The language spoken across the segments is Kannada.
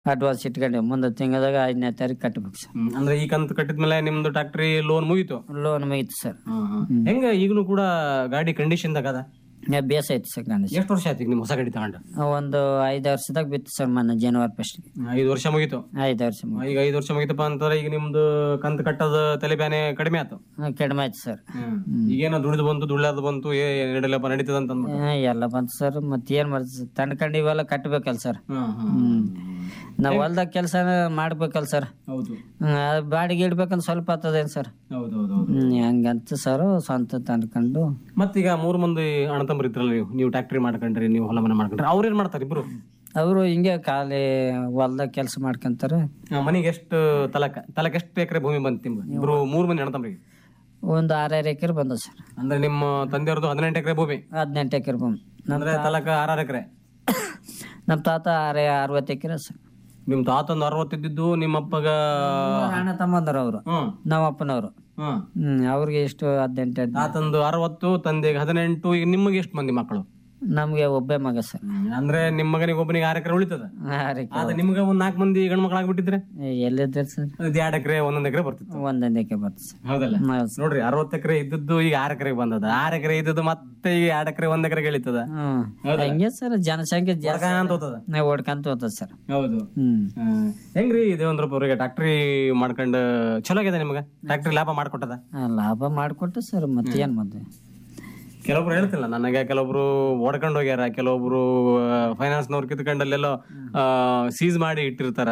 ಅಡ್ವಾನ್ಸ್ ಇಟ್ಕೊಂಡೆ ಮುಂದೆ ತಿಂಗಳದಾಗ ಐದನೇ ತಾರೀಕು ಕಟ್ಬೇಕು ಸರ್ ಹ್ಮ್. ಅಂದ್ರೆ ಈ ಕಂತು ಕಟ್ಟಿದ್ಮೇಲೆ ನಿಮ್ದು ಟ್ಯಾಕ್ಟ್ರಿ ಲೋನ್ ಮುಗೀತು ಲೋನ್ ಮುಗೀತು ಸರ್ ಹೆಂಗ ಈಗಲೂ ಕೂಡ ಗಾಡಿ ಕಂಡೀಷನ್ ದಾಗ ಬೇಸ್ ಐತಿ ಸರ್ ಗಣೇಶ್ ಎಷ್ಟು ವರ್ಷ ಆಯ್ತು ಈಗ ನಿಮ್ ಹೊಸ ಗಾಡಿ ತಗೊಂಡು ಒಂದು ಐದು ವರ್ಷದಾಗ ಬಿತ್ತು ಸರ್ ಮೊನ್ನೆ ಜನವರಿ ಫಸ್ಟ್ಗೆ ಐದು ವರ್ಷ ಮುಗೀತು ಐದು ವರ್ಷ ಮುಗೀತು. ಈಗ ಐದು ವರ್ಷ ಮುಗಿತಪ್ಪ ಅಂತಂದ್ರೆ ಈಗ ನಿಮ್ದು ಕಂತು ಕಟ್ಟದ ತಲೆ ಬ್ಯಾನೆ ಕಡಿಮೆ ಆಯ್ತು ಹಾ, ಕಡಿಮೆ ಆಯ್ತು ಸರ್ ಈಗೇನೋ ದುಡಿದು ಬಂತು ದುಳ್ಳಾದ ಬಂತು ಏ ನಡಿಲಪ್ಪ ನಡೀತದ ಅಂತ ಅಂದ್ಬಿಟ್ಟು. ಹಾ, ಎಲ್ಲ ಬಂತು ಸರ್ ಮತ್ತೆ ಏನ್ ಮಾಡ್ತೀವಿ ತಂಡ್ಕೊಂಡು ಇವೆಲ್ಲ ಕಟ್ಬೇಕಲ್ಲ ಸರ್ ಹ್ಮ್ ನಾವ್ ಹೊಲ್ದಾಗ ಕೆಲಸ ಮಾಡ್ಬೇಕಲ್ಲ ಸರ್ ಹೌದು ಹ್ಮ್, ಅದ್ ಬಾಡಿಗೆ ಇಡ್ಬೇಕಂತ ಸ್ವಲ್ಪ ಆಗ್ತದೇನ್ ಸರ್ ಹೌದು ಹೌದು ಹೌದು ಹ್ಮ್ ಹಂಗಂತ ಸರ್ ಸ್ವಂತ ತಂಡ್ಕೊಂಡು ಮತ್ತೀಗ ಮೂರ್ ಮಂದಿ ಅಣ್ಣ ತಮ್ಮರು ಇದ್ರಲ್ಲ ನೀವು ನೀವು ಟ್ಯಾಕ್ಟ್ರಿ ಮಾಡ್ಕೊಂಡ್ರಿ ನೀವು ಹೊಲ ಮನೆ ಮಾಡ್ಕೊಂಡ್ರಿ ಅವ್ರೇನ್ ಮಾಡ್ತಾರೆ ಇಬ್ರು ಅವರು ಹಿಂಗೆ ಖಾಲಿ ಹೊಲ್ದಾಗ ಕೆಲಸ ಮಾಡ್ಕೊಂತಾರೆ ಆ, ಮನೆಗೆ ಎಷ್ಟು ತಲಕ ತಲಕ ಎಷ್ಟು ಎಕರೆ ಭೂಮಿ ಬಂತು ನಿಮ್ಗೆ ಇಬ್ರು ಮೂರ್ ಮಂದಿ ಅಣ್ಣ ತಮ್ಮರಿಗೆ ಒಂದು ಆರಾರು ಎಕರೆ ಬಂದ ಸರ್ ಅಂದ್ರೆ ನಿಮ್ಮ ತಂದೆಯವ್ರದ್ದು ಹದಿನೆಂಟು ಎಕರೆ ಭೂಮಿ ಹದಿನೆಂಟು ಎಕರೆ ಬಂದು ನಮ್ಮ ಅಂದ್ರೆ ತಲಕ ಆರಾರು ಎಕರೆ ನಮ್ಮ ತಾತ ಆರೇ ಅರವತ್ತು ಎಕರೆ ಸರ್ ನಿಮ್ ತಾತಂದು ಅರವತ್ತಿದ್ದು ನಿಮ್ಮ ಅಪ್ಪಗ ಅಣ್ಣ ತಮ್ಮಂದ್ರ ಅವರು ಹ್ಮ್ ನಮ್ಮ ಅಪ್ಪನವರು ಹ್ಮ್ ಹ್ಮ್ ಅವ್ರಿಗೆ ಎಷ್ಟು ಹದಿನೆಂಟು ತಾತಂದು ಅರವತ್ತು ತಂದೆಗೆ ಹದಿನೆಂಟು ಈಗ ನಿಮಗೆ ಎಷ್ಟು ಮಂದಿ ಮಕ್ಕಳು ನಮ್ಗೆ ಒಬ್ಬೇ ಮಗ ಸರ್ ಅಂದ್ರೆ ನಿಮ್ಮ ಮಗನಿಗೆ ಒಬ್ಬನಿಗೆ ಆರು ಎಕರೆ ಉಳಿತದ ಆರು ಎಕರೆ ಆದ್ರೆ ನಿಮ್ಗೆ ಒಂದ್ ನಾಲ್ಕು ಮಂದಿ ಗಂಡು ಮಕ್ಕಳಾಗ್ಬಿಟ್ಟಿದ್ರೆ ಎಲ್ಲಿದ್ದಾರೆ ಸರ್ ಅದು ಎರಡು ಎಕರೆ ಒಂದೊಂದು ಎಕರೆ ಬರ್ತಿತ್ತು ಒಂದೊಂದು ಎಕರೆ ಬರ್ತದೆ ಸರ್ ಹೌದಲ್ಲ ಹೌದು ಸರ್. ನೋಡ್ರಿ ಅರವತ್ತು ಎಕರೆ ಇದ್ದದ್ದು ಈಗ ಆರು ಎಕರೆಗೆ ಬಂದದ ಆರು ಎಕರೆ ಇದ್ದದ್ದು ಮತ್ತೆ ಈಗ ಎರಡು ಎಕರೆ ಒಂದ್ ಎಕರೆಗೆ ಇಳಿತದ ಹ್ಮ್ ಹಂಗೆ ಸರ್ ಜನಸಂಖ್ಯೆ ಜಾಸ್ತಿ ಅಂತ ಹೋತದ ನಾವು ಓಡ್ಕಂತ ಹೋಗ್ತದೆ ಸರ್ ಹೌದು ಹ್ಮ್ ಹ್ಮ್. ಹೆಂಗ್ರಿ ದೇವೇಂದ್ರಪ್ಪ ಅವ್ರಿಗೆ ಟ್ಯಾಕ್ಟ್ರಿ ಮಾಡ್ಕೊಂಡು ಚಲೋ ಆಗಿದೆ ನಿಮ್ಗೆ ಟ್ಯಾಕ್ಟ್ರಿ ಲಾಭ ಮಾಡ್ಕೊಟ್ಟದ ಆ, ಲಾಭ ಮಾಡಿಕೊಟ್ಟು ಸರ್ ಮತ್ತೆ ಏನ್ ಮತ್ತೆ ಕೆಲವೊಬ್ರು ಹೇಳ್ತಿಲ್ಲ ನನಗೆ ಕೆಲವೊಬ್ರು ಓಡ್ಕೊಂಡು ಹೋಗ್ಯಾರ ಕೆಲವೊಬ್ರು ಫೈನಾನ್ಸ್ನವ್ರು ಕಿತ್ಕೊಂಡಲ್ಲೆಲ್ಲೋ ಸೀಸ್ ಮಾಡಿ ಇಟ್ಟಿರ್ತಾರ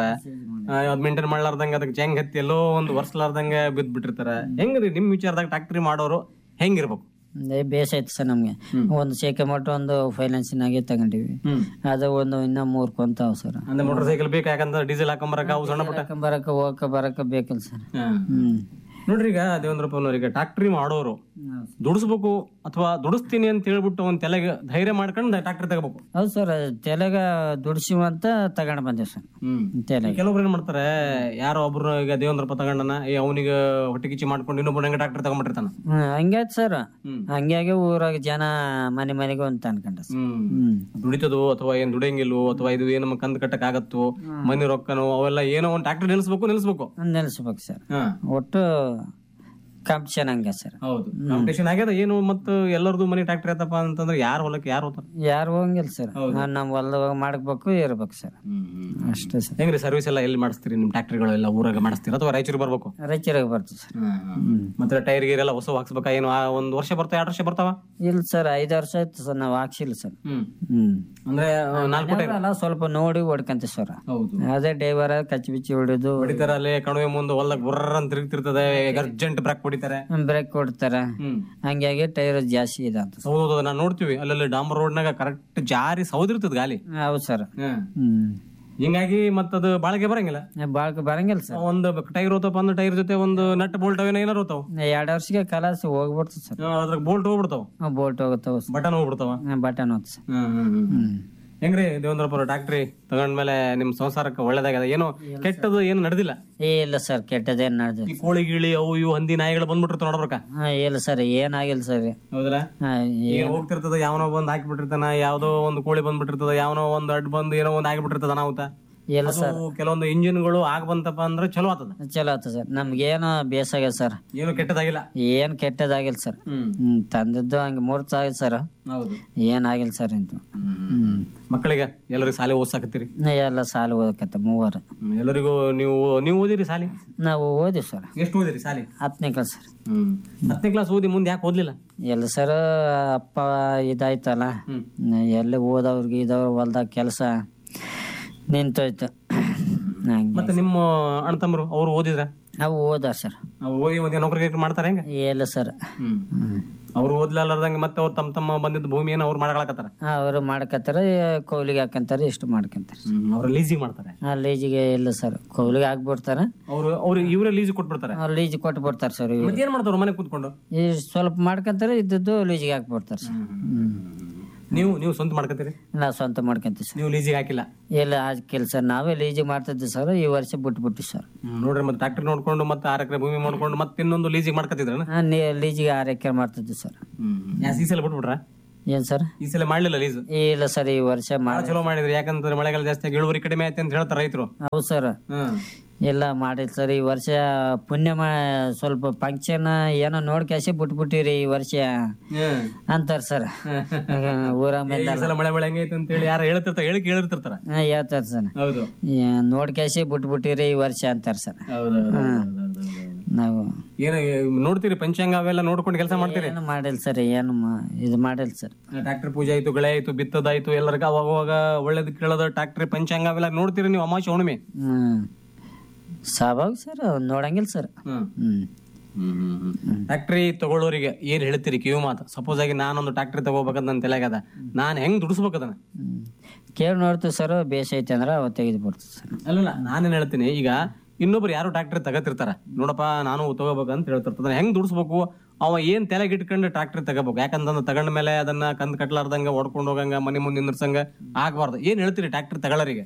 ಅದ್ ಮೇಂಟೈನ್ ಮಾಡ್ಲಾರ್ದಂಗ ಅದಕ್ಕೆ ಚೆಂಗ್ ಹತ್ತಿ ಎಲ್ಲೋ ಒಂದು ವರ್ಷಲಾರ್ದಂಗ ಬಿದ್ ಬಿಟ್ಟಿರ್ತಾರ ಹೆಂಗ್ರಿ ನಿಮ್ ವಿಚಾರದಾಗ ಟ್ಯಾಕ್ಟ್ರಿ ಮಾಡೋರು ಹೆಂಗಿರ್ಬೇಕು ಅದೇ ಬೇಸ್ ಐತೆ ಸರ್ ನಮ್ಗೆ ಒಂದು ಶೇಕೆ ಮಟ್ಟ ಒಂದು ಫೈನಾನ್ಸಿನಾಗೆ ತಗೊಂಡಿವಿ ಅದು ಒಂದು ಇನ್ನ ಮೂರ್ ಕೊಂತಾವ್ ಸರ್ ಅಂದ್ರೆ ಮೋಟರ್ ಸೈಕಲ್ ಬೇಕು ಯಾಕಂದ್ರೆ ಡೀಸೆಲ್ ಹಾಕೊಂಬರಕ ಅವು ಸಣ್ಣ ಪುಟ್ಟ ಬರಕ ಹೋಗಕ ಬರಕ ಬೇಕಲ್ಲ ಸರ್ ಹ್ಮ್ ನೋಡ್ರಿ ಈಗ ದೇವೇಂದ್ರಪ್ಪನವ್ರಿಗೆ ಟ್ಯಾಕ್ಟ್ರಿ ಮಾಡೋರು ದುಡಿಸ್ಬೇಕು ಅಥವಾ ದುಡಿಸ್ತೀನಿ ಅಂತ ಹೇಳ್ಬಿಟ್ಟು ಒಂದ್ ತಲೆಗೆ ಧೈರ್ಯ ಮಾಡ್ಕೊಂಡು ಟ್ಯಾಕ್ಟ್ರಿ ತಗೋಬೇಕು ಹೌದು ಸರ್ ತೆಲಗ ದುಡ್ಸಿವ ಅಂತ ತಗೊಂಡ್ ಬಂದೇವ್ ಸರ್ ತೆಲಗ ಕೆಲವೊಬ್ರು ಏನ್ ಮಾಡ್ತಾರೆ ಯಾರೋ ಒಬ್ರು ಈಗ ದೇವೇಂದ್ರಪ್ಪ ತಗೊಂಡನ ಏ ಅವನಿಗೆ ಹೊಟ್ಟೆ ಕಿಚ್ಚಿ ಮಾಡ್ಕೊಂಡು ಇನ್ನೊಬ್ಬ ಹೆಂಗ ಟ್ಯಾಕ್ಟರ್ ತಗೊಂಡ್ಬಿಟ್ಟಿರ್ತಾನ ಹ್ಮ್ ಹಂಗಾಯ್ತು ಸರ್ ಹಂಗಾಗಿ ಊರಾಗ ಜನ ಮನೆ ಮನೆಗೆ ಅಂತ ಅನ್ಕೊಂಡ ಸರ್ ಹ್ಮ್ ದುಡಿತದೋ ಅಥವಾ ಏನ್ ದುಡಿಯಂಗಿಲ್ವೋ ಅಥವಾ ಇದು ಏನು ಕಂದ್ ಕಟ್ಟಕ್ ಆಗತ್ತೋ ಮನೆ ರೊಕ್ಕನೋ ಅವೆಲ್ಲ ಏನೋ ಒಂದ್ ಟ್ಯಾಕ್ಟರ್ ನಿಲ್ಸ್ಬೇಕು ನಿಲ್ಸ್ಬೇಕು ನೆಲೆಸ್ಬೇಕು ಸರ್ ಹಾ ಒಟ್ಟು ಕಾಂಪಿಟೇಷನ್ ಹಂಗೆ ಸರ್ ಹೌದು ಕಾಂಪಿಟೇಷನ್ ಆಗ್ಯದ ಏನು ಮತ್ತು ಎಲ್ಲರದು ಮನೆ ಟ್ಯಾಕ್ಟರ್ ಐತಪ್ಪ ಅಂತಂದ್ರೆ ಯಾರ ಹೊಲಕ್ಕೆ ಯಾರು ಹೋಗ್ತಾರ ಯಾರು ಹೋಗಂಗಿಲ್ಲ ಸರ್ ನಮ್ಮ ಹೊಲ್ದಾಗ ಮಾಡ್ಬೇಕು ಇರ್ಬೇಕು ಸರ್ ಅಷ್ಟೇ ಸರ್ ಹೆಂಗ್ರಿ ಸರ್ವಿಸ್ ಎಲ್ಲ ಎಲ್ಲಿ ಮಾಡಿಸ್ತೀರಿ ನಿಮ್ ಟ್ಯಾಕ್ಟ್ರಿಗಳು ಎಲ್ಲ ಊರಾಗ ಮಾಡಿಸ್ತೀರಾ ಅಥವಾ ರಾಯಚೂರು ಬರ್ಬೇಕು ರಾಯಚೂರಾಗ ಬರ್ತದೆ ಸರ್ ಮತ್ತೆ ಟೈರ್ ಗೀರ್ ಎಲ್ಲ ಹೊಸ ಹಾಕ್ಸ್ಬೇಕಾ ಏನು ಆ ಒಂದ್ ವರ್ಷ ಬರ್ತಾವ ಎರಡು ವರ್ಷ ಬರ್ತಾವ ಇಲ್ಲ ಸರ್ ಐದು ವರ್ಷ ಆಯ್ತು ಸರ್ ನಾವು ಹಾಕ್ಸಿಲ್ಲ ಸರ್ ಹ್ಮ್ ಹ್ಮ್ ಅಂದ್ರೆ ಆ, ನಾಲ್ಕು ಟೈರ್ ಅಲ್ಲ ಸ್ವಲ್ಪ ನೋಡಿ ಹೊಡ್ಕಂತೀವಿ ಸರ್ ಹೌದು ಅದೇ ಡೈವರ್ ಕಚ್ಚಿ ಬಿಚ್ಚಿ ಹೊಡಿದು ಹೊಡಿತಾರ ಅಲ್ಲಿ ಕಣವೆ ಮುಂದೆ ಹೊಲ್ದಾಗ ಬುರ್ರ ಅಂತ ತಿರುಗ್ತಿರ್ತದೆ ಅರ್ಜೆಂಟ್ ಬ್ರೇಕ್ ಹೊಡಿತಾರೆ ಬ್ರೇಕ್ ಕೊಡ್ತಾರ ಹ್ಮ್ ಹಂಗಾಗಿ ಟೈರ್ ಜಾಸ್ತಿ ಇದೆ ಅಂತ ಸರ್. ಹೌದು ನಾವು ನೋಡ್ತೀವಿ ಅಲ್ಲೆಲ್ಲ ಡಾಂಬರ್ ರೋಡ್ನಾಗ ಕರೆಕ್ಟ್ ಜಾರಿ ಸೌದಿರ್ತದ ಗಾಲಿ ಹೌದು ಸರ್ ಹ್ಮ್. ಹ್ಮ್ ಹಿಂಗಾಗಿ ಮತ್ತದು ಬಾಳಿಗೆ ಬರಂಗಿಲ್ಲ ಬಾಳ್ ಬರಂಗಿಲ್ಲ ಸರ್ ಒಂದು ಟೈರ್ ಹೋತಪ್ಪ ಅಂದ್ರೆ ಟೈರ್ ಜೊತೆ ಒಂದು ನಟ್ ಬೋಲ್ಟ್ ಅವೇನ ಏನಾರು ಹೋತಾವ ಎರಡು ವರ್ಷಕ್ಕೆ ಕಲಾಸ ಹೋಗ್ಬಿಡ್ತದೆ ಸರ್ ಅದ್ರಾಗ ಬೋಲ್ಟ್ ಹೋಗ್ಬಿಡ್ತಾವ ಬೋಲ್ಟ್ ಹೋಗುತ್ತಾವ ಬಟನ್ ಹೋಗ್ಬಿಡ್ತಾವ ಬಟನ್ ಹೋಗ್ತದೆ ಸರ್ ಹ್ಮ್ ಹೆಂಗ್ರಿ ದೇವೇಂದ್ರಪುರ ಟ್ಯಾಕ್ಟ್ರಿ ತಗೊಂಡ್ಮೇಲೆ ನಿಮ್ ಸಂಸಾರಕ್ಕೆ ಒಳ್ಳೇದಾಗದ ಏನು ಕೆಟ್ಟದು ಏನು ನಡೆದಿಲ್ಲ ಏ ಇಲ್ಲ ಸರ್ ಕೆಟ್ಟದೇನ್ ನಡೆದಿಲ್ಲ ಈ ಕೋಳಿ ಗಿಳಿ ಅವು ಇವು ಹಂದಿ ನಾಯಿಗಳು ಬಂದ್ಬಿಟ್ಟಿರ್ತಾವ ನೋಡ್ಬೇಕ ಹಾ ಇಲ್ಲ ಸರ್ ಏನಾಗಿಲ್ಲ ಸರ್ ಹೌದಲ್ಲ ಹಾ, ಏ- ಈಗ ಹೋಗ್ತಿರ್ತದ ಯಾವನೋ ಬಂದ್ ಹಾಕಿಬಿಟ್ಟಿರ್ತಾನ ಯಾವ್ದೋ ಒಂದು ಕೋಳಿ ಬಂದ್ಬಿಟ್ಟಿರ್ತದ ಯಾವನೋ ಒಂದು ಅಡ್ ಬಂದು ಏನೋ ಒಂದು ಆಗಿಬಿಟ್ಟಿರ್ತದ ಅನಾಹುತ ಇಲ್ಲ ಸರ್ ಅದು ಕೆಲವೊಂದು ಇಂಜಿನ್ಗಳು ಆಗ ಬಂತಪ್ಪ ಅಂದ್ರೆ ಚಲೋ ಆತದ ಚಲೋ ಆಯ್ತು ಸರ್ ನಮ್ಗೇನು ಬೇಸಾಗ್ಯದ ಸರ್ ಏನು ಕೆಟ್ಟದಾಗಿಲ್ಲ ಏನ್ ಕೆಟ್ಟದಾಗಿಲ್ಲ ಸರ್ ಹ್ಮ್ ತಂದದ್ದು ಹಂಗೆ ಮೂರ್ತ ಆಗಿಲ್ಲ ಸರ್ ಹೌದು ಏನಾಗಿಲ್ಲ ಸರ್ ಇಂತು ಹ್ಮ್ ಮಕ್ಕಳಿಗೆ ಎಲ್ಲರಿಗೂ ಸಾಲಿ ಓದ್ಸಾಕತ್ತೀರಿ ಎಲ್ಲ ಸಾಲ ಓದಕತ್ತ ಮೂವರು ಹ್ಮ್. ಎಲ್ಲರಿಗೂ ನೀವು ನೀವು ಓದಿರಿ ಸಾಲಿ ನಾವು ಓದಿವಿ ಸರ್ ಎಷ್ಟು ಓದಿರಿ ಸಾಲಿ ಹತ್ತನೇ ಕ್ಲಾಸ್ ಸರ್ ಹ್ಮ್ ಹತ್ತನೇ ಕ್ಲಾಸ್ ಓದಿ ಮುಂದೆ ಯಾಕೆ ಓದ್ಲಿಲ್ಲ ಎಲ್ಲ ಸರ್ ಅಪ್ಪ ಇದಾಯ್ತಲ್ಲ ಎಲ್ಲಿ ಓದವ್ರಿಗೆ ಇದವ್ರು ಹೊಲ್ದಾಗ ಕೆಲಸ ನಿಂತೋಯ್ತು ಹಂಗೆ ಮತ್ತೆ ನಿಮ್ಮ ಅಣ್ಣ ತಮ್ಮರು ಅವ್ರು ಓದಿದ್ರ ನಾವು ಓದ ಸರ್ ಅವ್ರು ಓದಿ ಓದಿ ನೌಕರಿ ಗಿಕ್ರಿ ಮಾಡ್ತಾರೆ ಹೆಂಗ ಇಲ್ಲ ಸರ್ ಅವ್ರು ಓದ್ಲಾರ್ದಂಗೆ ಮತ್ತೆ ಅವ್ರು ತಮ್ಮ ತಮ್ಮ ಬಂದಿದ್ದ ಭೂಮಿಯನ್ನು ಅವ್ರು ಮಾಡ್ಕೊಳಕತ್ತಾರ ಅವರು ಮಾಡ್ಕತ್ತಾರ ಕೌಲಿಗೆ ಹಾಕಂತಾರೆ ಇಷ್ಟು ಮಾಡ್ಕೊಂತಾರೆ ಅವ್ರು ಲೀಸಿಗೆ ಮಾಡ್ತಾರೆ ಆ ಲೀಜಿಗೆ ಇಲ್ಲ ಸರ್ ಕೌಲಿಗೆ ಹಾಕ್ಬಿಡ್ತಾರ ಅವ್ರು ಅವ್ರು ಇವರೇ ಲೀಸಿಗೆ ಕೊಟ್ಬಿಡ್ತಾರೆ ಅವ್ರು ಲೀಜ್ ಕೊಟ್ಟು ಬಿಡ್ತಾರೆ ಸರ್ ಇವ್ರು ಮತ್ತೆ ಏನ್ ಮಾಡ್ತಾರ ಮನೆ ಕೂತ್ಕೊಂಡು ಈ ಸ್ವಲ್ಪ ಮಾಡ್ಕೊಂತಾರೆ ಇದ್ದದ್ದು ಲೀಜಿಗೆ ಹಾಕ್ಬಿಡ್ತಾರೆ ಸರ್ ಹ್ಮ್ ನೀವು ನೀವು ಸ್ವಂತ ಮಾಡ್ಕೊತೀರಿ ನಾವು ಸ್ವಂತ ಮಾಡ್ಕೊಂತೀವಿ ಸರ್ ನೀವು ಲೀಸಿಗೆ ಹಾಕಿಲ್ಲ ಇಲ್ಲ ಹಾಕಿಲ್ಲ ಸರ್ ನಾವೇ ಲೀಜಿಗೆ ಮಾಡ್ತಿದ್ವಿ ಸರ್ ಈ ವರ್ಷ ಬಿಟ್ಬಿಟ್ಟು ಸರ್ ಹ್ಮ್, ನೋಡ್ರಿ ಮತ್ತೆ ಟ್ರಾಕ್ಟರ್ ನೋಡ್ಕೊಂಡು ಮತ್ತೆ ಆರು ಎಕರೆ ಭೂಮಿ ಮಾಡ್ಕೊಂಡು ಮತ್ತೆ ಇನ್ನೊಂದು ಲೀಸಿಗೆ ಮಾಡ್ಕೊತಿದ್ರ ಲೀಜಿಗೆ ಆರು ಎಕರೆ ಮಾಡ್ತಿದ್ವಿ ಸರ್ ಯಾ ಸೀಸೆಲ್ಲ ಬಿಟ್ಬಿಟ್ರ ಏನ್ ಸರ್ ಈ ಸಲ ಮಾಡ್ಲಿಲ್ಲ ಲೀಸ್ ಇಲ್ಲ ಸರ್ ಈ ವರ್ಷ ಬಹಳ ಮಾಡಿ ಚಲೋ ಮಾಡಿದ್ರಿ ಯಾಕಂದ್ರೆ ಮಳೆಗಾಲ ಜಾಸ್ತಿ ಆಗಿ ಇಳುವರಿ ಕಡಿಮೆ ಆಯ್ತು ಅಂತ ಹೇಳ್ತಾರೆ ರೈತರು ಹೌದು ಸರ್ ಹ್ಮ್ ಇಲ್ಲ ಮಾಡಿಲ್ಲ ಸರ್ ಈ ವರ್ಷ ಪುಣ್ಯ ಮಾ ಸ್ವಲ್ಪ ಫಂಕ್ಷನ್ ಏನೋ ನೋಡ್ಕ್ಯಾಸಿ ಬಿಟ್ಬಿಟ್ಟಿರಿ ಈ ವರ್ಷ ಹ್ಮ್. ಅಂತಾರ ಸರ್ ಊರ ಈ ಮೇಲೆ ಸಲ ಮಳೆ ಮಳೆ ಹೆಂಗೈತೆ ಅಂತ ಹೇಳಿ ಯಾರು ಹೇಳ್ತಿರ್ತಾರೆ ಹೇಳಿಕ್ ಹೇಳಿರ್ತಿರ್ತಾರ ಹೇಳ್ತಾರ ಸರ್ ಹೌದು ನೋಡ್ಕ್ಯಾಸಿ ಬಿಟ್ಬಿಟ್ಟಿರಿ ಈ ವರ್ಷ ಅಂತಾರ ಸರ್ ನಾವು ಏನು ನೋಡ್ತೀರಿ ಪಂಚಾಂಗ ಅವೆಲ್ಲ ನೋಡ್ಕೊಂಡು ಕೆಲಸ ಮಾಡ್ತೀರಿ ಏನು ಮಾಡಿಲ್ಲ ಸರ್ ಏನು ಮಾ- ಇದು ಮಾಡಿಲ್ಲ ಸರ್ ಟ್ರಾಕ್ಟರ್ ಪೂಜೆ ಆಯ್ತು ಗಳೆ ಆಯ್ತು ಬಿತ್ತದಾಯ್ತು ಎಲ್ಲರಿಗ ಅವಾಗ ಅವಾಗ ಒಳ್ಳೇದ್ ಕೇಳೋದು ಟ್ರಾಕ್ಟರ್ ಪಂಚಾಂಗ ಅವೆಲ್ಲ ನೋಡ್ತೀರಿ ನೀವು ಅಮಾವಾಸ್ಯೆ ಹುಣ್ಣಿಮೆ ಹ್ಮ್ ಸ್ವಾಭಾವಿಕ ಸರ್ ನೋಡಂಗಿಲ್ಲ ಸರ್ ಹ್ಮ್ ಹ್ಮ್ ಟ್ಯಾಕ್ಟ್ರಿ ತಗೊಳ್ಳೋರಿಗೆ ಏನ್ ಹೇಳ್ತೀರಿ ಕಿವಿ ಮಾತು ಸಪೋಸ್ ಆಗಿ ನಾನೊಂದು ಟ್ಯಾಕ್ಟ್ರಿ ತಗೋಬೇಕಂತ ನನ್ನ ತಲೆಗದ ನಾನ್ ಹೆಂಗ್ ದುಡಿಸ್ಬೇಕು ಅದನ್ನ ಹ್ಮ್. ಕೇಳಿ ನೋಡ್ತೀವಿ ಸರ್ ಬೇಸ್ ಐತೆ ಅಂದ್ರೆ ಅವ ತೆಗೆದು ಬಿಡ್ತೀವಿ ಸರ್ ಅಲ್ಲಲ್ಲ ನಾನೇನ್ ಹೇಳ್ತೀನಿ ಈಗ ಇನ್ನೊಬ್ರು ಯಾರು ಟ್ಯಾಕ್ಟ್ರಿ ತಗತಿರ್ತಾರ ನೋಡಪ್ಪ ನಾನು ತಗೋಬೇಕಂತ ಹೇಳ್ತಿರ್ತಾರ ಹೆಂಗ್ ದುಡಿಸ್ಬೇಕು ಅವ ಏನ್ ತಲೆಗೆ ಇಟ್ಕೊಂಡು ಟ್ರಾಕ್ಟರ್ ತಗೋಬೇಕು ಯಾಕಂತಂದ್ರೆ ತಗೊಂಡ ಮೇಲೆ ಅದನ್ನ ಕಂದ್ ಕಟ್ಲಾರ್ದಂಗ ಓಡ್ಕೊಂಡು ಹೋಗಂಗ ಮನೆ ಮುಂದೆ ನಿಂದ್ರಸಂಗ ಆಗ್ಬಾರ್ದು ಏನ್ ಹೇಳ್ತೀರಿ ಟ್ರಾಕ್ಟರ್ ತಗೊಳ್ಳೋರಿಗೆ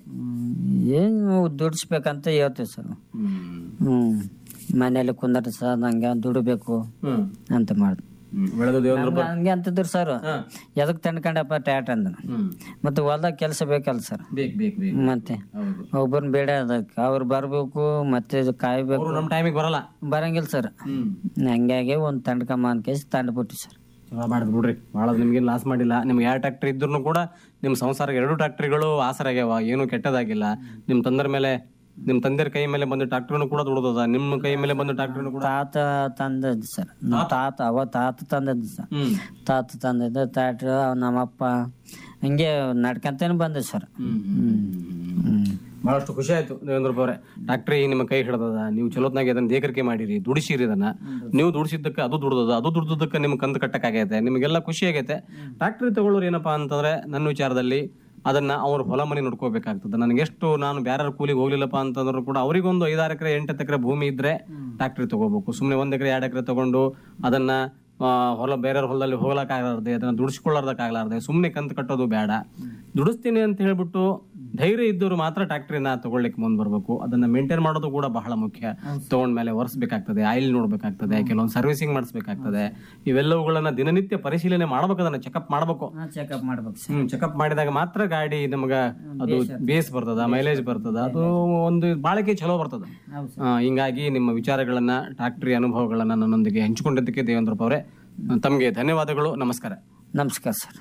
ಏನು ದುಡಿಸ್ಬೇಕಂತ ಹೇಳ್ತೀವಿ ಸರ್ ಹ್ಞೂ ಮನೇಲಿ ಕುಂದರ್ಸದಂಗೆ ದುಡಿಬೇಕು ಹ್ಮ್ ಅಂತ ಮಾಡ್ದು ಬೆಳೆದ ದೇವಂದ್ರ ನಮ್ಗೆ ಹಂಗೆ ಅಂತಿದ್ರು ಸರ್ ಎದಕ್ ತಂಡ್ಕೊಂಡಪ್ಪ ಟ್ಯಾಟ್ ಅಂದ ಹ್ಮ್ ಮತ್ತೆ ಹೊಲ್ದಾಗ ಕೆಲಸ ಬೇಕಲ್ಲ ಸರ್ ಬೇಕ್ ಬೇಕ್ ಬೇಕ್ ಮತ್ತೆ ಹೌದು ಒಬ್ಬರನ್ನ ಬೇಡ ಅದಕ್ಕೆ ಅವ್ರು ಬರ್ಬೇಕು ಮತ್ತೆ ಇದು ಕಾಯ್ಬೇಕು ಅವ್ರು ನಮ್ ಟೈಮಿಗೆ ಬರಲ್ಲ ಬರಂಗಿಲ್ಲ ಸರ್ ಹ್ಮ್ ಹಂಗಾಗಿ ಒಂದು ತಂಡ್ಕಮ್ಮ ಅನ್ಕೇಸಿ ತಂಡ್ಬಿಟ್ಟು ಸರ್ ಚಲೋ ಮಾಡಿದ್ ಬಿಡ್ರಿ ಭಾಳ ನಿಮ್ಗೆ ಲಾಸ್ ಮಾಡಿಲ್ಲ ನಿಮ್ಗೆ ಯಾವ ಟ್ರ್ಯಾಕ್ಟರ್ ಇದ್ರು ಕೂಡ ನಿಮ್ಮ ಸಂಸಾರ ಎರಡು ಟ್ರ್ಯಾಕ್ಟರ್ಗಳು ಆಸರಾಗ್ಯಾವ ಏನು ಕೆಟ್ಟದಾಗಿಲ್ಲ ನಿಮ್ಮ ತಂದರ ಮೇಲೆ ನಿಮ್ಮ ತಂದೆಯ ಕೈ ಮೇಲೆ ಬಂದು ಟ್ರ್ಯಾಕ್ಟರ್ನು ಕೂಡ ದುಡ್ದದ ನಿಮ್ಮ ಕೈ ಮೇಲೆ ಬಂದು ಟ್ರ್ಯಾಕ್ಟರ್ನು ಕೂಡ ತಾತ ತಂದದ್ದು ಸರ್ ನಮ್ಮ ತಾತ ಅವ ತಾತ ತಂದದ್ದು ಸರ್ ಹ್ಮ್ ತಾತ ತಂದದ್ದು ತಾಟ ನಮ್ಮಪ್ಪ ಹಂಗೆ ನಡ್ಕಂತಾನೆ ಬಂದ ಸರ್ ಹ್ಮ್ ಹ್ಮ್ ಬಹಳಷ್ಟು ಖುಷಿ ಆಯ್ತು ದೇವೇಂದ್ರ ಅವರೇ ಟ್ರ್ಯಾಕ್ಟ್ರಿ ನಿಮ್ಮ ಕೈ ಹಿಡ್ದದ ನೀವು ಚಲೋತ್ನಾಗಿ ಅದನ್ನ ದೇಕರಿಕೆ ಮಾಡಿರಿ ದುಡಿಸಿರಿ ಅದನ್ನ ನೀವು ದುಡಿಸಿದ್ದಕ್ಕೆ ಅದು ದುಡ್ದದ ಅದು ದುಡ್ದದಕ್ಕೆ ನಿಮ್ಗೆ ಕಂತು ಕಟ್ಟಕ್ಕಾಗೈತೆ ನಿಮಗೆಲ್ಲ ಖುಷಿ ಆಗೈತೆ ಟ್ರ್ಯಾಕ್ಟ್ರಿ ತಗೊಳ್ಳೋರು ಏನಪ್ಪಾ ಅಂತಂದ್ರೆ ನನ್ನ ವಿಚಾರದಲ್ಲಿ ಅದನ್ನ ಅವ್ರ ಹೊಲ ಮನೆ ನೋಡ್ಕೋಬೇಕಾಗ್ತದೆ ನನಗೆ ಎಷ್ಟು ನಾನು ಬ್ಯಾರ ಕೂಲಿಗೆ ಹೋಗ್ಲಿಲ್ಲಪ್ಪ ಅಂತಂದ್ರು ಕೂಡ ಅವರಿಗೊಂದು ಐದಾರು ಎಕರೆ ಎಂಟು ಎಕರೆ ಭೂಮಿ ಇದ್ರೆ ಟ್ರ್ಯಾಕ್ಟ್ರಿ ತಗೋಬೇಕು ಸುಮ್ಮನೆ ಒಂದ್ ಎಕರೆ ಎರಡು ಎಕರೆ ತಗೊಂಡು ಅದನ್ನ ಆ, ಹೊಲ ಬೇರೆಯವ್ರ ಹೊಲದಲ್ಲಿ ಹೋಗ್ಲಕ್ಕಾಗಲಾರ್ದೆ ಅದನ್ನ ದುಡಿಸ್ಕೊಳ್ಳೋದಕ್ಕಾಗಲಾರ್ದೆ ಸುಮ್ಮನೆ ಕಂತು ಕಟ್ಟೋದು ಬೇಡ ದುಡಿಸ್ತೀನಿ ಅಂತ ಹೇಳ್ಬಿಟ್ಟು ಧೈರ್ಯ ಇದ್ದವರು ಮಾತ್ರ ಟ್ಯಾಕ್ಟ್ರಿನ ತಗೊಳ್ಳಿಕ್ಕೆ ಮುಂದೆ ಬರಬೇಕು ಅದನ್ನ ಮೇಂಟೈನ್ ಮಾಡೋದು ಕೂಡ ಬಹಳ ಮುಖ್ಯ ತಗೊಂಡ್ಮೇಲೆ ಒರೆಸ್ಬೇಕಾಗ್ತದೆ ಆಯಿಲ್ ನೋಡ್ಬೇಕಾಗ್ತದೆ ಕೆಲವೊಂದು ಸರ್ವಿಸಿಂಗ್ ಮಾಡಿಸ್ಬೇಕಾಗ್ತದೆ ಇವೆಲ್ಲವುಗಳನ್ನ ದಿನನಿತ್ಯ ಪರಿಶೀಲನೆ ಮಾಡ್ಬೇಕು ಅದನ್ನ ಚೆಕಪ್ ಮಾಡ್ಬೇಕು ಚೆಕಪ್ ಮಾಡ್ಬೇಕು ಸರ್ ಹ್ಮ್ ಚೆಕಪ್ ಮಾಡಿದಾಗ ಮಾತ್ರ ಗಾಡಿ ನಮಗ ಅದು ಬೇಸ್ ಬರ್ತದ ಮೈಲೇಜ್ ಬರ್ತದ ಅದು ಒಂದು ಬಾಳಿಕೆ ಚಲೋ ಬರ್ತದ ಹೌದು ಆ, ಹಿಂಗಾಗಿ ನಿಮ್ಮ ವಿಚಾರಗಳನ್ನ ಟ್ರಾಕ್ಟರಿ ಅನುಭವಗಳನ್ನ ನನ್ನೊಂದಿಗೆ ಹಂಚಿಕೊಂಡಿದ್ದಕ್ಕೆ ದೇವೇಂದ್ರಪ್ಪ ಅವರೇ ತಮಗೆ ಧನ್ಯವಾದಗಳು ನಮಸ್ಕಾರ ನಮಸ್ಕಾರ ಸರ್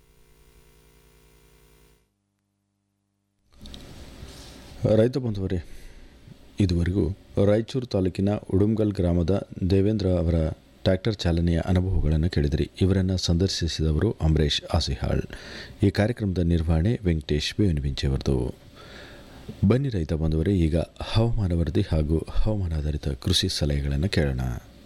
ರೈತ ಬಂಧುವರೇ ಇದುವರೆಗೂ ರಾಯಚೂರು ತಾಲೂಕಿನ ಉಡುಮ್ಗಲ್ ಗ್ರಾಮದ ದೇವೇಂದ್ರ ಅವರ ಟ್ರ್ಯಾಕ್ಟರ್ ಚಾಲನೆಯ ಅನುಭವಗಳನ್ನು ಕೇಳಿದಿರಿ ಇವರನ್ನು ಸಂದರ್ಶಿಸಿದವರು ಅಂಬರೀಷ್ ಆಸಿಹಾಳ್ ಈ ಕಾರ್ಯಕ್ರಮದ ನಿರ್ವಹಣೆ ವೆಂಕಟೇಶ್ ಬೇವನಬಿಂಚೆಯವರದು ಬನ್ನಿ ರೈತ ಬಂಧುವರೇ ಈಗ ಹವಾಮಾನ ವರದಿ ಹಾಗೂ ಹವಾಮಾನಾಧಾರಿತ ಕೃಷಿ ಸಲಹೆಗಳನ್ನು ಕೇಳೋಣ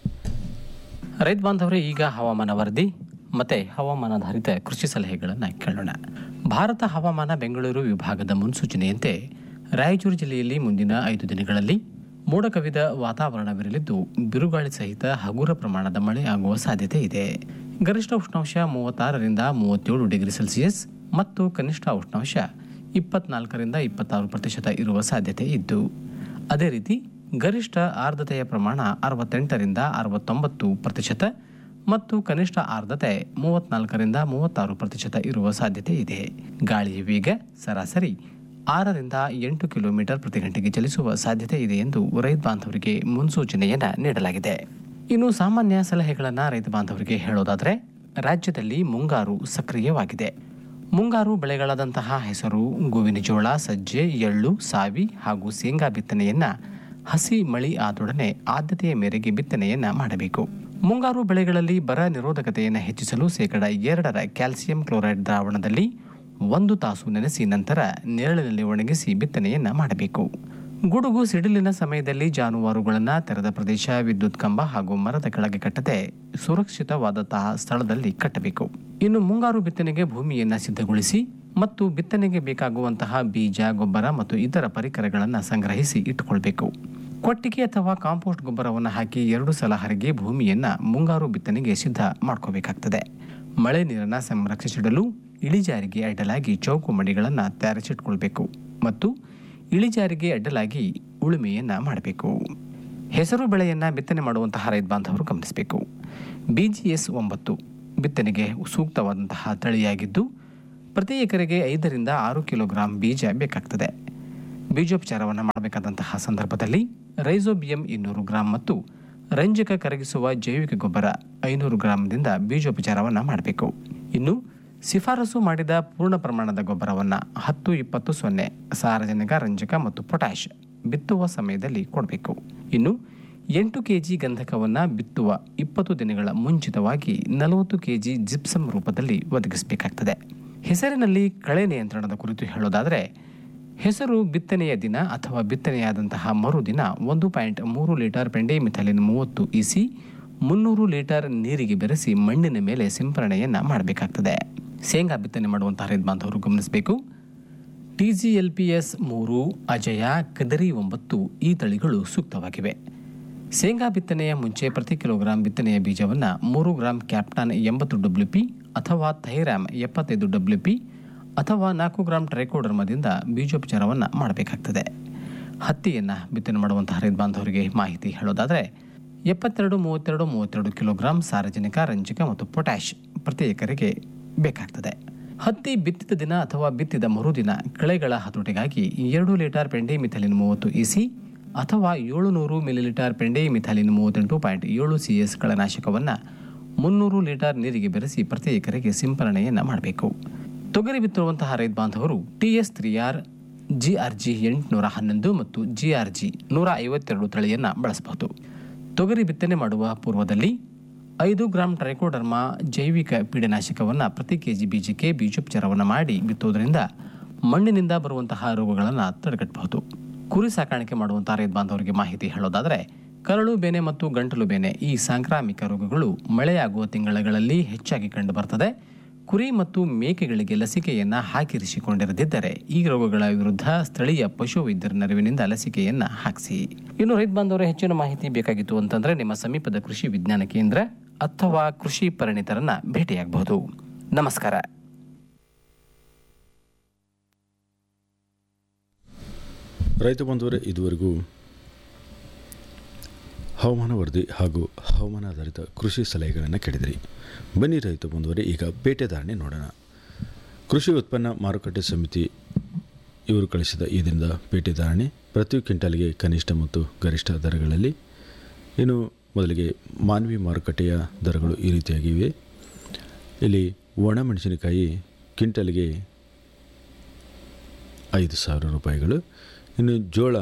ರೈತ ಬಾಂಧವರೇ ಈಗ ಹವಾಮಾನ ವರದಿ ಮತ್ತೆ ಹವಾಮಾನಾಧಾರಿತ ಕೃಷಿ ಸಲಹೆಗಳನ್ನು ಕೇಳೋಣ ಭಾರತ ಹವಾಮಾನ ಬೆಂಗಳೂರು ವಿಭಾಗದ ಮುನ್ಸೂಚನೆಯಂತೆ ರಾಯಚೂರು ಜಿಲ್ಲೆಯಲ್ಲಿ ಮುಂದಿನ ಐದು ದಿನಗಳಲ್ಲಿ ಮೋಡ ಕವಿದ ವಾತಾವರಣವಿರಲಿದ್ದು ಬಿರುಗಾಳಿ ಸಹಿತ ಹಗುರ ಪ್ರಮಾಣದ ಮಳೆ ಆಗುವ ಸಾಧ್ಯತೆ ಇದೆ ಗರಿಷ್ಠ ಉಷ್ಣಾಂಶ ಮೂವತ್ತಾರರಿಂದ ಮೂವತ್ತೇಳು ಡಿಗ್ರಿ ಸೆಲ್ಸಿಯಸ್ ಮತ್ತು ಕನಿಷ್ಠ ಉಷ್ಣಾಂಶ ಇಪ್ಪತ್ನಾಲ್ಕರಿಂದ ಇಪ್ಪತ್ತಾರು ಪ್ರತಿಶತ ಇರುವ ಸಾಧ್ಯತೆ ಇದ್ದು ಅದೇ ರೀತಿ ಗರಿಷ್ಠ ಆರ್ದ್ರತೆಯ ಪ್ರಮಾಣ ಅರವತ್ತೆಂಟರಿಂದ ಅರವತ್ತೊಂಬತ್ತು ಪ್ರತಿಶತ ಮತ್ತು ಕನಿಷ್ಠ ಆರ್ದ್ರತೆ ಮೂವತ್ನಾಲ್ಕರಿಂದ ಮೂವತ್ತಾರು ಪ್ರತಿಶತ ಇರುವ ಸಾಧ್ಯತೆ ಇದೆ ಗಾಳಿಯ ವೇಗ ಸರಾಸರಿ ಆರರಿಂದ ಎಂಟು ಕಿಲೋಮೀಟರ್ ಪ್ರತಿ ಗಂಟೆಗೆ ಚಲಿಸುವ ಸಾಧ್ಯತೆ ಇದೆ ಎಂದು ರೈತ ಬಾಂಧವರಿಗೆ ಮುನ್ಸೂಚನೆಯನ್ನ ನೀಡಲಾಗಿದೆ ಇನ್ನು ಸಾಮಾನ್ಯ ಸಲಹೆಗಳನ್ನು ರೈತ ಬಾಂಧವರಿಗೆ ಹೇಳೋದಾದರೆ ರಾಜ್ಯದಲ್ಲಿ ಮುಂಗಾರು ಸಕ್ರಿಯವಾಗಿದೆ ಮುಂಗಾರು ಬೆಳೆಗಳಾದಂತಹ ಹೆಸರು ಗೋವಿನ ಜೋಳ ಸಜ್ಜೆ ಎಳ್ಳು ಸಾವಿ ಹಾಗೂ ಶೇಂಗಾ ಬಿತ್ತನೆಯನ್ನ ಹಸಿ ಮಳಿ ಆದೊಡನೆ ಆದ್ಯತೆಯ ಮೇರೆಗೆ ಬಿತ್ತನೆಯನ್ನ ಮಾಡಬೇಕು ಮುಂಗಾರು ಬೆಳೆಗಳಲ್ಲಿ ಬರ ನಿರೋಧಕತೆಯನ್ನು ಹೆಚ್ಚಿಸಲು ಶೇಕಡ ಎರಡರ ಕ್ಯಾಲ್ಸಿಯಂ ಕ್ಲೋರೈಡ್ ದ್ರಾವಣದಲ್ಲಿ ಒಂದು ತಾಸು ನೆನೆಸಿ ನಂತರ ನೆರಳಿನಲ್ಲಿ ಒಣಗಿಸಿ ಬಿತ್ತನೆಯನ್ನ ಮಾಡಬೇಕು ಗುಡುಗು ಸಿಡಿಲಿನ ಸಮಯದಲ್ಲಿ ಜಾನುವಾರುಗಳನ್ನು ತೆರೆದ ಪ್ರದೇಶ ವಿದ್ಯುತ್ ಕಂಬ ಹಾಗೂ ಮರದ ಕೆಳಗೆ ಕಟ್ಟದೆ ಸುರಕ್ಷಿತವಾದಂತಹ ಸ್ಥಳದಲ್ಲಿ ಕಟ್ಟಬೇಕು ಇನ್ನು ಮುಂಗಾರು ಬಿತ್ತನೆಗೆ ಭೂಮಿಯನ್ನು ಸಿದ್ಧಗೊಳಿಸಿ ಮತ್ತು ಬಿತ್ತನೆಗೆ ಬೇಕಾಗುವಂತಹ ಬೀಜ ಗೊಬ್ಬರ ಮತ್ತು ಇತರ ಪರಿಕರಗಳನ್ನು ಸಂಗ್ರಹಿಸಿ ಇಟ್ಟುಕೊಳ್ಬೇಕು ಕೊಟ್ಟಿಗೆ ಅಥವಾ ಕಾಂಪೋಸ್ಟ್ ಗೊಬ್ಬರವನ್ನು ಹಾಕಿ ಎರಡು ಸಲ ಹರಗಿ ಭೂಮಿಯನ್ನ ಮುಂಗಾರು ಬಿತ್ತನೆಗೆ ಸಿದ್ಧ ಮಾಡ್ಕೋಬೇಕಾಗ್ತದೆ ಮಳೆ ನೀರನ್ನು ಸಂರಕ್ಷಿಸಿಡಲು ಇಳಿಜಾರಿಗೆ ಅಡ್ಡಲಾಗಿ ಚೌಕು ಮಡಿಗಳನ್ನು ತಯಾರಿಸಿಟ್ಕೊಳ್ಬೇಕು ಮತ್ತು ಇಳಿಜಾರಿಗೆ ಅಡ್ಡಲಾಗಿ ಉಳುಮೆಯನ್ನ ಮಾಡಬೇಕು ಹೆಸರು ಬೆಳೆಯನ್ನ ಬಿತ್ತನೆ ಮಾಡುವಂತಹ ರೈತ ಬಾಂಧವರು ಗಮನಿಸಬೇಕು ಬಿಜಿಎಸ್ ಒಂಬತ್ತು ಬಿತ್ತನೆಗೆ ಸೂಕ್ತವಾದಂತಹ ತಳಿಯಾಗಿದ್ದು ಪ್ರತಿ ಎಕರೆಗೆ ಐದರಿಂದ ಆರು ಕಿಲೋಗ್ರಾಂ ಬೀಜ ಬೇಕಾಗ್ತದೆ ಬೀಜೋಪಚಾರವನ್ನು ಮಾಡಬೇಕಾದಂತಹ ಸಂದರ್ಭದಲ್ಲಿ ರೈಸೋಬಿಯಂ ಇನ್ನೂರು ಗ್ರಾಂ ಮತ್ತು ರಂಜಕ ಕರಗಿಸುವ ಜೈವಿಕ ಗೊಬ್ಬರ ಐನೂರು ಗ್ರಾಂದಿಂದ ಬೀಜೋಪಚಾರವನ್ನು ಮಾಡಬೇಕು ಇನ್ನು ಶಿಫಾರಸು ಮಾಡಿದ ಪೂರ್ಣ ಪ್ರಮಾಣದ ಗೊಬ್ಬರವನ್ನು ಹತ್ತು ಇಪ್ಪತ್ತು ಸೊನ್ನೆ ಸಾರಜನಕ ರಂಜಕ ಮತ್ತು ಪೊಟ್ಯಾಷ್ ಬಿತ್ತುವ ಸಮಯದಲ್ಲಿ ಕೊಡಬೇಕು ಇನ್ನು ಎಂಟು ಕೆಜಿ ಗಂಧಕವನ್ನು ಬಿತ್ತುವ ಇಪ್ಪತ್ತು ದಿನಗಳ ಮುಂಚಿತವಾಗಿ ನಲವತ್ತು ಕೆಜಿ ಜಿಪ್ಸಮ್ ರೂಪದಲ್ಲಿ ಒದಗಿಸಬೇಕಾಗ್ತದೆ ಹೆಸರಿನಲ್ಲಿ ಕಳೆ ನಿಯಂತ್ರಣದ ಕುರಿತು ಹೇಳೋದಾದರೆ ಹೆಸರು ಬಿತ್ತನೆಯ ದಿನ ಅಥವಾ ಬಿತ್ತನೆಯಾದಂತಹ ಮರುದಿನ ಒಂದು ಪಾಯಿಂಟ್ ಮೂರು ಲೀಟರ್ ಪೆಂಡೆಮಿಥಲಿನ್ ಮೂವತ್ತು ಇಸಿ ಮುನ್ನೂರು ಲೀಟರ್ ನೀರಿಗೆ ಬೆರೆಸಿ ಮಣ್ಣಿನ ಮೇಲೆ ಸಿಂಪರಣೆಯನ್ನು ಮಾಡಬೇಕಾಗ್ತದೆ ಶೇಂಗಾ ಬಿತ್ತನೆ ಮಾಡುವಂತಹ ರೈತ ಬಾಂಧವರು ಗಮನಿಸಬೇಕು T G L P S ಮೂರು ಅಜಯ ಕದರಿ ಒಂಬತ್ತು ಈ ತಳಿಗಳು ಸೂಕ್ತವಾಗಿವೆ ಶೇಂಗಾ ಬಿತ್ತನೆಯ ಮುಂಚೆ ಪ್ರತಿ ಕಿಲೋಗ್ರಾಂ ಬಿತ್ತನೆಯ ಬೀಜವನ್ನು ಮೂರು ಗ್ರಾಂ ಕ್ಯಾಪ್ಟಾನ್ ಎಂಬತ್ತು ಡಬ್ಲ್ಯೂ ಪಿ ಅಥವಾ ಥೈರಾಮ್ ಎಪ್ಪತ್ತೈದು ಡಬ್ಲ್ಯೂ ಪಿ ಅಥವಾ ನಾಲ್ಕು ಗ್ರಾಂ ಟ್ರೈಕೋಡರ್ಮದಿಂದ ಬೀಜೋಪಚಾರವನ್ನು ಮಾಡಬೇಕಾಗ್ತದೆ ಹತ್ತಿಯನ್ನು ಬಿತ್ತನೆ ಮಾಡುವಂತಹ ರೈತ ಬಾಂಧವರಿಗೆ ಮಾಹಿತಿ ಹೇಳೋದಾದರೆ ಎಪ್ಪತ್ತೆರಡು ಮೂವತ್ತೆರಡು ಮೂವತ್ತೆರಡು ಕಿಲೋಗ್ರಾಂ ಸಾರಜನಕ ರಂಜಕ ಮತ್ತು ಪೊಟ್ಯಾಷ್ ಪ್ರತಿ ಎಕರೆಗೆ ಬೇಕಾಗ್ತದೆ ಹತ್ತಿ ಬಿತ್ತಿದ ದಿನ ಅಥವಾ ಬಿತ್ತಿದ ಮರುದಿನ ಕಳೆಗಳ ಹತೋಟಿಗಾಗಿ ಎರಡು ಲೀಟರ್ ಪೆಂಡೆಮಿಥಲಿನ್ ಮೂವತ್ತು ಇಸಿ ಅಥವಾ ಏಳುನೂರು ಮಿಲಿಲೀಟರ್ ಪೆಂಡೆಮಿಥಲಿನ್ ಮೂವತ್ತೆಂಟು ಪಾಯಿಂಟ್ ಏಳು ಸಿ ಎಸ್ ಕಳೆನಾಶಕವನ್ನು ಮುನ್ನೂರು ಲೀಟರ್ ನೀರಿಗೆ ಬೆರೆಸಿ ಪ್ರತಿ ಎಕರೆಗೆ ಸಿಂಪರಣೆಯನ್ನು ಮಾಡಬೇಕು ತೊಗರಿ ಬಿತ್ತಿರುವಂತಹ ರೈತ ಬಾಂಧವರು T S three R G R G ಎಂಟುನೂರ ಹನ್ನೊಂದು ಮತ್ತು ಜಿ ಆರ್ ಜಿ ನೂರ ಐವತ್ತೆರಡು ತಳಿಯನ್ನು ಬಳಸಬಹುದು ತೊಗರಿ ಬಿತ್ತನೆ ಮಾಡುವ ಪೂರ್ವದಲ್ಲಿ ಐದು ಗ್ರಾಂ ಟ್ರೈಕೋಡರ್ಮಾ ಜೈವಿಕ ಪೀಡನಾಶಕವನ್ನು ಪ್ರತಿ ಕೆಜಿ ಬೀಜಕ್ಕೆ ಬೀಜೋಪಚಾರವನ್ನು ಮಾಡಿ ಬಿತ್ತುವುದರಿಂದ ಮಣ್ಣಿನಿಂದ ಬರುವಂತಹ ರೋಗಗಳನ್ನು ತಡೆಗಟ್ಟಬಹುದು ಕುರಿ ಸಾಕಾಣಿಕೆ ಮಾಡುವಂತಹ ರೈತ ಬಾಂಧವರಿಗೆ ಮಾಹಿತಿ ಹೇಳೋದಾದರೆ ಕರಳು ಬೇನೆ ಮತ್ತು ಗಂಟಲು ಬೇನೆ ಈ ಸಾಂಕ್ರಾಮಿಕ ರೋಗಗಳು ಮಳೆಯಾಗುವ ತಿಂಗಳುಗಳಲ್ಲಿ ಹೆಚ್ಚಾಗಿ ಕಂಡುಬರ್ತದೆ ಕುರಿ ಮತ್ತು ಮೇಕೆಗಳಿಗೆ ಲಸಿಕೆಯನ್ನು ಹಾಕಿರಿಸಿಕೊಂಡಿರದಿದ್ದರೆ ಈ ರೋಗಗಳ ವಿರುದ್ಧ ಸ್ಥಳೀಯ ಪಶುವೈದ್ಯರ ನೆರವಿನಿಂದ ಲಸಿಕೆಯನ್ನು ಹಾಕಿಸಿ ಇನ್ನು ರೈತ ಬಾಂಧವರ ಹೆಚ್ಚಿನ ಮಾಹಿತಿ ಬೇಕಾಗಿತ್ತು ಅಂತಂದ್ರೆ ನಿಮ್ಮ ಸಮೀಪದ ಕೃಷಿ ವಿಜ್ಞಾನ ಕೇಂದ್ರ ಅಥವಾ ಕೃಷಿ ಪರಿಣಿತರನ್ನ ಭೇಟಿಯಾಗಬಹುದು ನಮಸ್ಕಾರ ರೈತ ಬಂಧುವರೇ ಇದುವರೆಗೂ ಹವಾಮಾನ ವರದಿ ಹಾಗೂ ಹವಾಮಾನ ಆಧಾರಿತ ಕೃಷಿ ಸಲಹೆಗಳನ್ನು ಕೇಳಿದಿರಿ ಬನ್ನಿ ರೈತ ಬಂಧುವರೇ ಈಗ ಪೇಟೆ ಧಾರಣೆ ನೋಡೋಣ ಕೃಷಿ ಉತ್ಪನ್ನ ಮಾರುಕಟ್ಟೆ ಸಮಿತಿ ಇವರು ಕಳಿಸಿದ ಈ ದಿನದ ಪೇಟೆ ಧಾರಣೆ ಪ್ರತಿ ಕ್ವಿಂಟಲ್ಗೆ ಕನಿಷ್ಠ ಮತ್ತು ಗರಿಷ್ಠ ದರಗಳಲ್ಲಿ ಇನ್ನು ಮೊದಲಿಗೆ ಮಾನ್ವಿ ಮಾರುಕಟ್ಟೆಯ ದರಗಳು ಈ ರೀತಿಯಾಗಿವೆ ಇಲ್ಲಿ ಒಣಮೆಣಸಿನಕಾಯಿ ಕ್ವಿಂಟಲ್ಗೆ ಐದು ಸಾವಿರ ರೂಪಾಯಿಗಳು ಇನ್ನು ಜೋಳ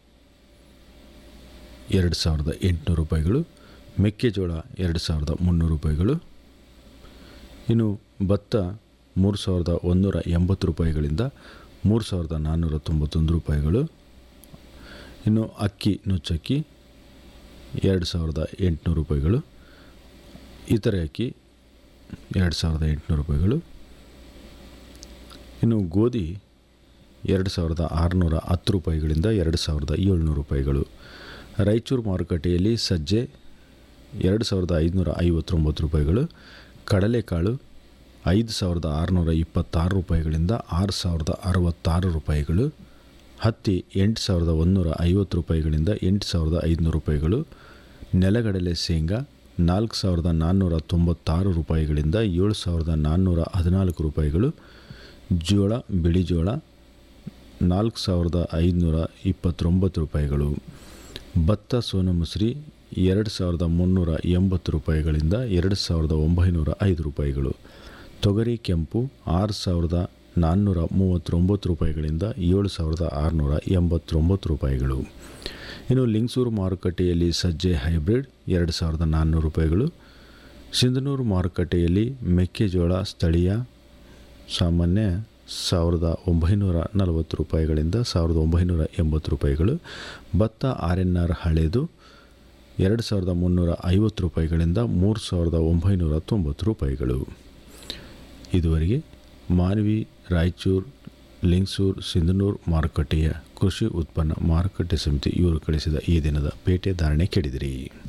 ಎರಡು ಸಾವಿರದ ಎಂಟುನೂರು ರೂಪಾಯಿಗಳು ಮೆಕ್ಕೆಜೋಳ ಎರಡು ಸಾವಿರದ ಮುನ್ನೂರು ರೂಪಾಯಿಗಳು ಇನ್ನು ಭತ್ತ ಮೂರು ಸಾವಿರದ ಒಂದೂರ ಎಂಬತ್ತು ರೂಪಾಯಿಗಳಿಂದ ಮೂರು ಸಾವಿರದ ನಾನ್ನೂರ ತೊಂಬತ್ತೊಂದು ರೂಪಾಯಿಗಳು ಇನ್ನು ಅಕ್ಕಿ ನುಚ್ಚಕ್ಕಿ ಎರಡು ಸಾವಿರದ ಎಂಟುನೂರು ರೂಪಾಯಿಗಳು ಇತರೆ ಅಕ್ಕಿ ಎರಡು ಸಾವಿರದ ಎಂಟುನೂರು ರೂಪಾಯಿಗಳು ಇನ್ನು ಗೋಧಿ ಎರಡು ಸಾವಿರದ ಆರುನೂರ ಹತ್ತು ರೂಪಾಯಿಗಳಿಂದ ಎರಡು ಸಾವಿರದ ಏಳ್ನೂರು ರೂಪಾಯಿಗಳು ರಾಯಚೂರು ಮಾರುಕಟ್ಟೆಯಲ್ಲಿ ಸಜ್ಜೆ ಎರಡು ಸಾವಿರದ ಐದುನೂರ ಐವತ್ತೊಂಬತ್ತು ರೂಪಾಯಿಗಳು ಕಡಲೆಕಾಳು ಐದು ಸಾವಿರದ ಆರುನೂರ ಇಪ್ಪತ್ತಾರು ರೂಪಾಯಿಗಳಿಂದ ಆರು ಸಾವಿರದ ಅರವತ್ತಾರು ರೂಪಾಯಿಗಳು ಹತ್ತಿ ಎಂಟು ಸಾವಿರದ ಒಂದುನೂರ ಐವತ್ತು ರೂಪಾಯಿಗಳಿಂದ ಎಂಟು ಸಾವಿರದ ಐದುನೂರು ರೂಪಾಯಿಗಳು ನೆಲಗಡಲೆ ಶೇಂಗಾ ನಾಲ್ಕು ಸಾವಿರದ ನಾನ್ನೂರ ತೊಂಬತ್ತಾರು ರೂಪಾಯಿಗಳಿಂದ ಏಳು ಸಾವಿರದ ನಾನ್ನೂರ ಹದಿನಾಲ್ಕು ರೂಪಾಯಿಗಳು ಜೋಳ ಬಿಳಿ ಜೋಳ ನಾಲ್ಕು ಸಾವಿರದ ಐದುನೂರ ಇಪ್ಪತ್ತೊಂಬತ್ತು ರೂಪಾಯಿಗಳು ಭತ್ತ ಸೋನ ಮಸೂರಿ ಎರಡು ಸಾವಿರದ ಮುನ್ನೂರ ಎಂಬತ್ತು ರೂಪಾಯಿಗಳಿಂದ ಎರಡು ಸಾವಿರದ ಒಂಬೈನೂರ ಐದು ರೂಪಾಯಿಗಳು ತೊಗರಿ ಕೆಂಪು ಆರು ಸಾವಿರದ ನಾನ್ನೂರ ಮೂವತ್ತೊಂಬತ್ತು ರೂಪಾಯಿಗಳಿಂದ ಏಳು ಸಾವಿರದ ಆರುನೂರ ಎಂಬತ್ತೊಂಬತ್ತು ರೂಪಾಯಿಗಳು ಇನ್ನು ಲಿಂಗಸೂರು ಮಾರುಕಟ್ಟೆಯಲ್ಲಿ ಸಜ್ಜೆ ಹೈಬ್ರಿಡ್ ಎರಡು ಸಾವಿರದ ನಾನ್ನೂರು ರೂಪಾಯಿಗಳು ಸಿಂಧನೂರು ಮಾರುಕಟ್ಟೆಯಲ್ಲಿ ಮೆಕ್ಕೆಜೋಳ ಸ್ಥಳೀಯ ಸಾಮಾನ್ಯ ಸಾವಿರದ ಒಂಬೈನೂರ ನಲವತ್ತು ರೂಪಾಯಿಗಳಿಂದ ಸಾವಿರದ ಒಂಬೈನೂರ ಎಂಬತ್ತು ರೂಪಾಯಿಗಳು ಭತ್ತ ಆರ್ ಎನ್ ಆರ್ ಹಳೇದು ಎರಡು ಸಾವಿರದ ಮುನ್ನೂರ ಐವತ್ತು ರೂಪಾಯಿಗಳಿಂದ ಮೂರು ಸಾವಿರದ ಒಂಬೈನೂರ ತೊಂಬತ್ತು ರೂಪಾಯಿಗಳು ಇದುವರೆಗೆ ಮಾನ್ವಿ ರಾಯಚೂರು ಲಿಂಗಸೂರು ಸಿಂಧನೂರು ಮಾರುಕಟ್ಟೆಯ ಕೃಷಿ ಉತ್ಪನ್ನ ಮಾರುಕಟ್ಟೆ ಸಮಿತಿ ಇವರು ಕಳಿಸಿದ ಈ ದಿನದ ಪೇಟೆ ಧಾರಣೆ ಕೇಳಿದಿರಿ